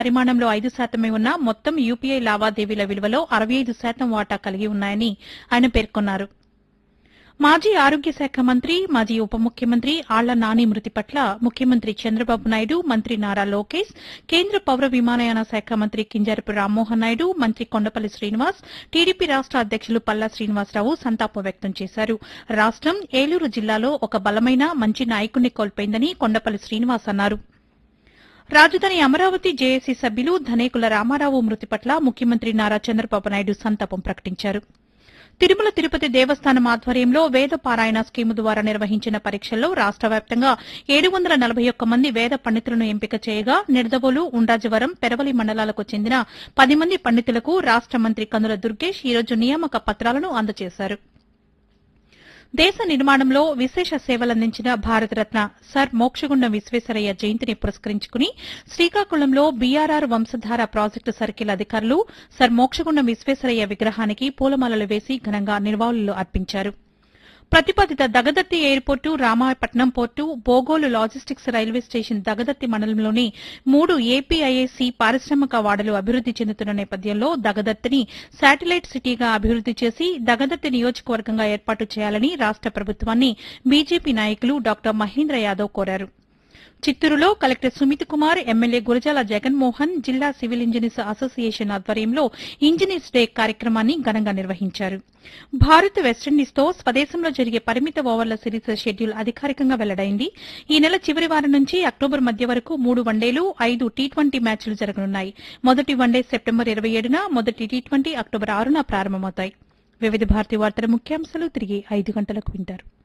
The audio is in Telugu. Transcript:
పరిమాణంలో ఐదు శాతమే ఉన్న మొత్తం యూపీఐ లావాదేవీల విలువలో అరవై ఐదు శాతం వాటా కలిగి ఉన్నాయని ఆయన పేర్కొన్నారు మాజీ ఆరోగ్య శాఖ మంత్రి మాజీ ఉప ముఖ్యమంత్రి ఆళ్ల నాని మృతి పట్ల ముఖ్యమంత్రి చంద్రబాబు నాయుడు మంత్రి నారా లోకేష్ కేంద్ర పౌర విమానయాన శాఖ మంత్రి కింజరపు రామ్మోహన్ నాయుడు మంత్రి కొండపల్లి శ్రీనివాస్ టీడీపీ రాష్ట అధ్యకులు పల్లా శ్రీనివాసరావు సంతాపం వ్యక్తం చేశారు రాష్టం ఏలూరు జిల్లాలో ఒక బలమైన మంచి నాయకుడిని కోల్పోయిందని కొండపల్లి శ్రీనివాస్ అన్నారు రాజధాని అమరావతి జేఏసీ సభ్యులు ధనేకుల రామారావు మృతి పట్ల ముఖ్యమంత్రి నారా చంద్రబాబు నాయుడు సంతాపం ప్రకటించారు తిరుమల తిరుపతి దేవస్థానం ఆధ్వర్యంలో వేద పారాయణ స్కీము ద్వారా నిర్వహించిన పరీక్షల్లో రాష్ట వ్యాప్తంగా ఏడు వందల నలభై ఒక్క మంది వేద పండితులను ఎంపిక చేయగా నిడదవోలు ఉండ్రాజవరం పెరవలి మండలాలకు చెందిన పది మంది పండితులకు రాష్ట మంత్రి కందుల దుర్గేష్ ఈరోజు నియామక పత్రాలను అందజేశారు దేశ నిర్మాణంలో విశేష సేవలందించిన భారతరత్న సర్ మోక్షగుండం విశ్వేశ్వరయ్య జయంతిని పురస్కరించుకుని శ్రీకాకుళంలో బీఆర్ఆర్ వంశధార ప్రాజెక్టు సర్కిల్ అధికారులు సర్ మోక్షగుండం విశ్వేశ్వరయ్య విగ్రహానికి పూలమాలలు వేసి ఘనంగా నివాళులు అర్పించారు ప్రతిపాదిత Dagadarthi airport Ramayapatnam port Bogolu logistics railway station Dagadarthi మండలంలోని మూడు ఏపీఐఏసీ పారిశ్రామిక వాడలు అభివృద్ది చెందుతున్న నేపథ్యంలో దగదత్తిని శాటిలైట్ సిటీగా అభివృద్ది చేసి దగదత్తి నియోజకవర్గంగా ఏర్పాటు చేయాలని రాష్ట ప్రభుత్వాన్ని బీజేపీ నాయకులు డాక్టర్ మహేంద్ర యాదవ్ కోరారు చిత్తూరులో కలెక్టర్ సుమిత్ కుమార్ ఎమ్మెల్యే గురజాల జగన్మోహన్ జిల్లా సివిల్ ఇంజనీర్స్ అసోసియేషన్ ఆధ్వర్యంలో ఇంజనీర్స్ డే కార్యక్రమాన్ని ఘనంగా నిర్వహించారు భారత్ వెస్టిండీస్తో స్వదేశంలో జరిగే పరిమిత ఓవర్ల సిరీస్ షెడ్యూల్ అధికారికంగా వెల్లడైంది ఈ నెల చివరి వారం నుంచి అక్టోబర్ మధ్య వరకు మూడు వన్డేలు ఐదు టీ ట్వంటీ మ్యాచ్లు జరగనున్నాయి మొదటి వన్డే సెప్టెంబర్ ఇరవై ఏడున మొదటి టీ ట్వంటీ అక్టోబర్ ఆరున ప్రారంభమవుతాయి వివిధ భారతి వార్తల ముఖ్యాంశాలు తిరిగి ఐదు గంటలకు వింటారు